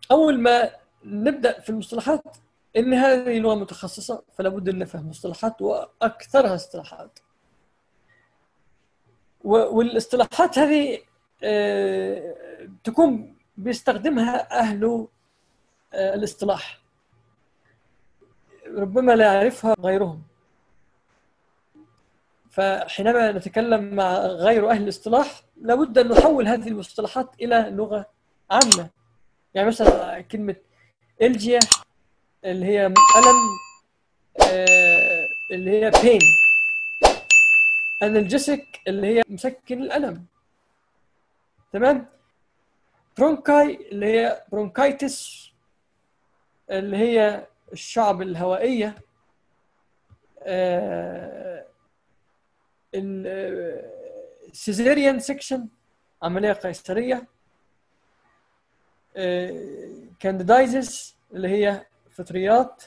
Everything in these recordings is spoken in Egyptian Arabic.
اول ما نبدا في المصطلحات ان هذه لغه متخصصه فلا بد ان نفهم مصطلحات واكثرها اصطلاحات و- والاصطلاحات هذه آه، تكون بيستخدمها اهل آه، الاصطلاح ربما لا يعرفها غيرهم فحينما نتكلم مع غير اهل الاصطلاح لابد ان نحول هذه المصطلحات الى لغه عامه يعني مثلا كلمه الجيا اللي هي الم آه، اللي هي بين انالجيسك اللي هي مسكن الالم تمام برونكاي اللي هي برونكايتس اللي هي الشعب الهوائيه السيزيريان سيكشن عمليه قيصريه كانديدايزس اللي هي فطريات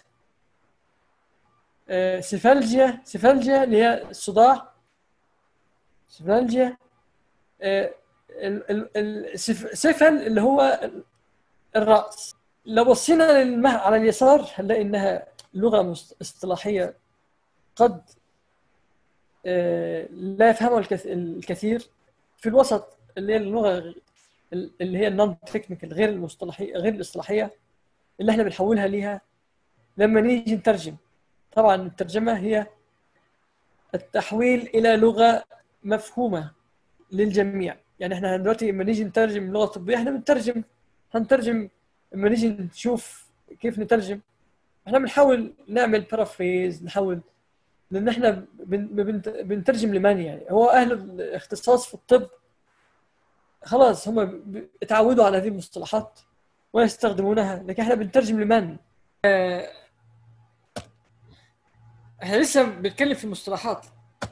آه، سيفالجيا سيفالجيا اللي هي الصداع سيفالجيا آه، ال- ال- ال- سيف- سيفل اللي هو ال- الرأس لو بصينا للمه على اليسار هنلاقي انها لغة مص- اصطلاحية قد آه، لا يفهمها الكث- الكثير في الوسط اللي هي اللغة اللي هي النون تكنيكال غير المصطلحية غير الاصطلاحية اللي احنا بنحولها ليها لما نيجي نترجم طبعا الترجمة هي التحويل إلى لغة مفهومة للجميع يعني احنا دلوقتي لما نيجي نترجم لغة طبية احنا بنترجم هنترجم لما نيجي نشوف كيف نترجم احنا بنحاول نعمل بارافريز نحاول لان احنا بن- بنت- بنترجم لمن يعني هو اهل الاختصاص في الطب خلاص هم ب- اتعودوا على هذه المصطلحات ويستخدمونها لكن احنا بنترجم لمن آه، احنا لسه بنتكلم في المصطلحات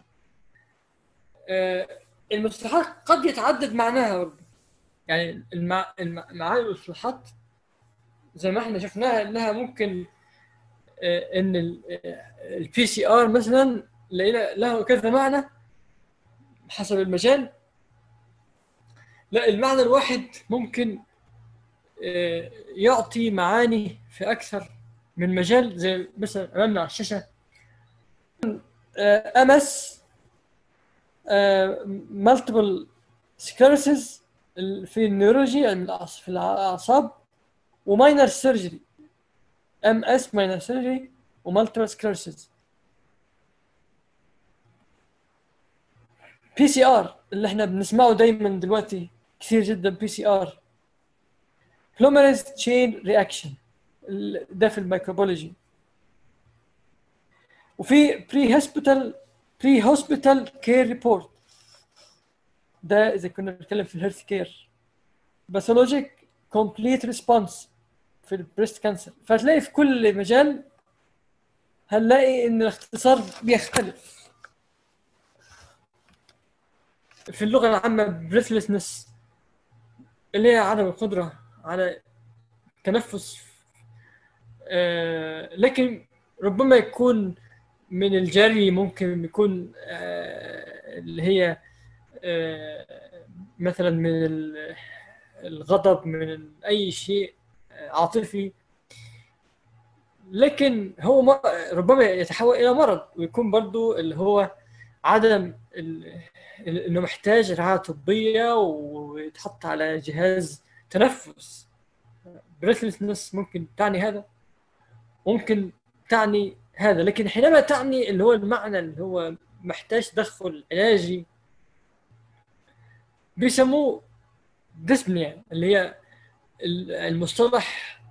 آه، المصطلحات قد يتعدد معناها برضه يعني المع... المع... معاني المصطلحات زي ما احنا شفناها انها ممكن آه، ان البي سي ار مثلا لقينا له كذا معنى حسب المجال لا المعنى الواحد ممكن آه، يعطي معاني في اكثر من مجال زي مثلا امامنا على الشاشه امس مالتيبل سكلروسيس في النيورولوجي علم الأعص- في الاعصاب وماينر سيرجري ام اس ماينر سيرجري ومالتيبل سكلروسيس بي سي ار اللي احنا بنسمعه دايما دلوقتي كثير جدا بي سي ار بلوميريز تشين رياكشن ده في الميكروبولوجي وفي بري هوسبيتال بري هوسبيتال كير ريبورت ده اذا كنا بنتكلم في الهيلث كير باثولوجيك كومبليت ريسبونس في البريست كانسر فتلاقي في كل مجال هنلاقي ان الاختصار بيختلف في اللغه العامه بريثلسنس اللي هي عدم القدره على التنفس آه، لكن ربما يكون من الجري ممكن يكون آه، اللي هي آه، مثلا من ال- الغضب من ال- اي شيء آه، عاطفي لكن هو م- ربما يتحول الى مرض ويكون برضو اللي هو عدم ال- ال- انه محتاج رعايه طبيه ويتحط على جهاز تنفس بريثلسنس ممكن تعني هذا ممكن تعني هذا لكن حينما تعني اللي هو المعنى اللي هو محتاج تدخل علاجي بيسموه ديسبنيا اللي هي ال- المصطلح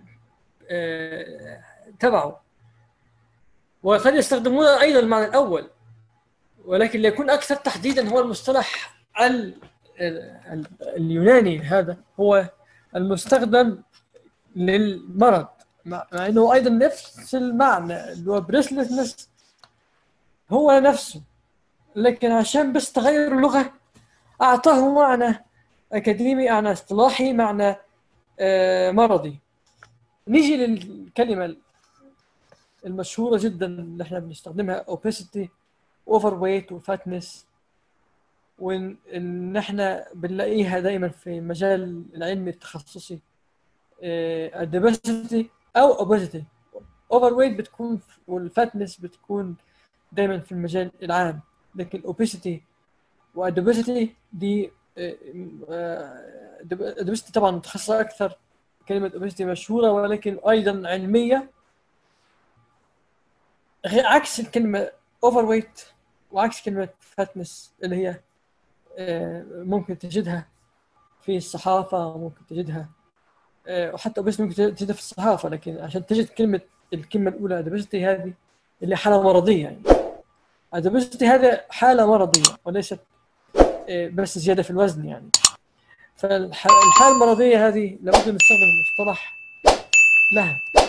آه، تبعه وقد يستخدمون ايضا المعنى الاول ولكن ليكون اكثر تحديدا هو المصطلح ال- ال- اليوناني هذا هو المستخدم للمرض مع مع انه ايضا نفس المعنى اللي هو بريسلسنس هو نفسه لكن عشان بس تغير اللغه اعطاه معنى اكاديمي معنى اصطلاحي معنى آه، مرضي نيجي للكلمه المشهوره جدا اللي احنا بنستخدمها obesity اوفر ويت وفاتنس وان إن احنا بنلاقيها دايما في مجال العلم التخصصي الدبستي او اوبستي اوفر ويت بتكون والفاتنس بتكون دايما في المجال العام لكن الاوبستي والدبستي دي الدبستي طبعا متخصصه اكثر كلمه اوبستي مشهوره ولكن ايضا علميه غير عكس الكلمه اوفر ويت وعكس كلمه فاتنس اللي هي ممكن تجدها في الصحافه ممكن تجدها وحتى بس ممكن تجدها في الصحافه لكن عشان تجد كلمه الكلمه الاولى ادبستي هذه اللي حاله مرضيه يعني ادبستي هذا حاله مرضيه وليست بس زياده في الوزن يعني فالحاله المرضيه هذه لابد ان نستخدم مصطلح لها